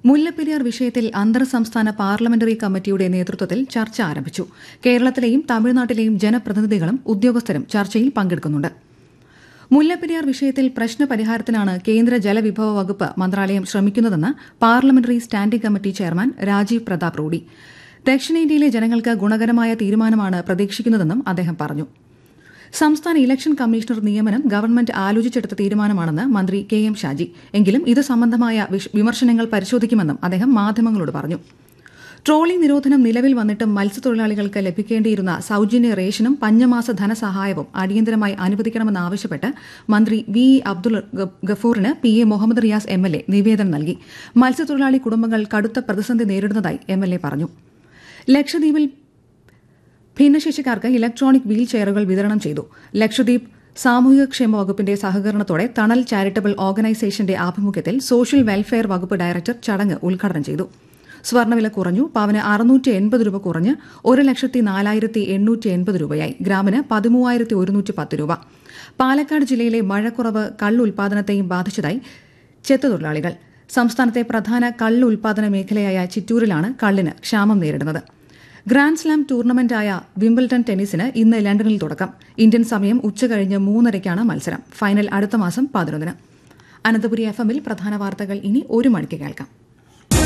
മുല്ലപ്പെരിയാർ വിഷയത്തിൽ അന്തർ സംസ്ഥാന പാർലമെന്ററി കമ്മിറ്റിയുടെ നേതൃത്വത്തിൽ ചർച്ച ആരംഭിച്ചു കേരളത്തിലെയും തമിഴ്നാട്ടിലെയും ജനപ്രതിനിധികളും ഉദ്യോഗസ്ഥരും ചർച്ചയിൽ പങ്കെടുക്കുന്നുണ്ട് മുല്ലപ്പെരിയാർ വിഷയത്തിൽ പ്രശ്നപരിഹാരത്തിനാണ് കേന്ദ്ര ജലവിഭവ വകുപ്പ് മന്ത്രാലയം ശ്രമിക്കുന്നതെന്ന് parliamentary standing committee chairman Rajiv Pratap Rudy ദക്ഷിണേന്ത്യയിലെ ജനങ്ങൾക്ക് ഗുണകരമായ തീരുമാനമാണ് പ്രതീക്ഷിക്കുന്നതെന്നും അദ്ദേഹം പറഞ്ഞു സംസ്ഥാന ഇലക്ഷൻ കമ്മീഷണർ നിയമനം ഗവൺമെന്റ് ആലോചിച്ചെടുത്ത തീരുമാനമാണെന്ന് മന്ത്രി കെ എം ഷാജി എങ്കിലും ഇത് സംബന്ധമായ വിഷ- വിമർശനങ്ങൾ പരിശോധിക്കുമെന്നും അദ്ദേഹം മാധ്യമങ്ങളോട് പറഞ്ഞു ട്രോളിംഗ് നിരോധനം നിലവിൽ വന്നിട്ടും മത്സ്യത്തൊഴിലാളികൾക്ക് ലഭിക്കേണ്ടിയിരുന്ന സൌജന്യ റേഷനും പഞ്ഞമാസ ധനസഹായവും അടിയന്തരമായി അനുവദിക്കണമെന്നാവശ്യപ്പെട്ട് മന്ത്രി വി ഇ അബ്ദുൾ ഗ- ഗഫൂറിന് P A Muhammad Riyas M L A നിവേദനം നൽകി മത്സ്യത്തൊഴിലാളി കുടുംബങ്ങൾ കടുത്ത പ്രതിസന്ധി നേരിടുന്നതായി എം എൽ എ പറഞ്ഞു ലക്ഷദ്വീപിൽ ഭിന്നശേഷിക്കാർക്ക് ഇലക്ട്രോണിക് വീൽ ചെയറുകൾ വിതരണം ചെയ്തു ലക്ഷദ്വീപ് സാമൂഹികക്ഷേമ വകുപ്പിന്റെ സഹകരണത്തോടെ തണൽ ചാരിറ്റബിൾ ഓർഗനൈസേഷന്റെ ആഭിമുഖ്യത്തിൽ സോഷ്യൽ വെൽഫെയർ വകുപ്പ് ഡയറക്ടർ ചടങ്ങ് ഉദ്ഘാടനം ചെയ്തു സ്വർണ്ണവില കുറഞ്ഞു പവന് അറുന്നൂറ്റി എൺപത് രൂപ കുറഞ്ഞ് ഒരു ലക്ഷത്തി നാലായിരത്തി എണ്ണൂറ്റി എൺപത് രൂപയായി ഗ്രാമിന് പതിമൂവായിരത്തി ഒരുന്നൂറ്റി പത്ത് രൂപ പാലക്കാട് ജില്ലയിലെ മഴക്കുറവ് കള്ള് ഉൽപാദനത്തെയും ബാധിച്ചതായി ചെത്തുതൊഴിലാളികൾ സംസ്ഥാനത്തെ പ്രധാന കള്ള് ഉൽപാദന മേഖലയായ ചിറ്റൂരിലാണ് കള്ളിന് ക്ഷാമം നേരിടുന്നത് ഗ്രാൻഡ് സ്ലാം ടൂർണമെന്റായ വിംബിൾട്ടൺ ടെന്നീസിന് ഇന്ന് ലണ്ടനിൽ തുടക്കം ഇന്ത്യൻ സമയം ഉച്ചകഴിഞ്ഞ് മൂന്നരയ്ക്കാണ് മത്സരം ഫൈനൽ അടുത്ത മാസം പതിനൊന്നിന് അനന്തപുരി എഫ് എമ്മിൽ പ്രധാന വാർത്തകൾ ഇനി ഒരു മണിക്ക് കേൾക്കാം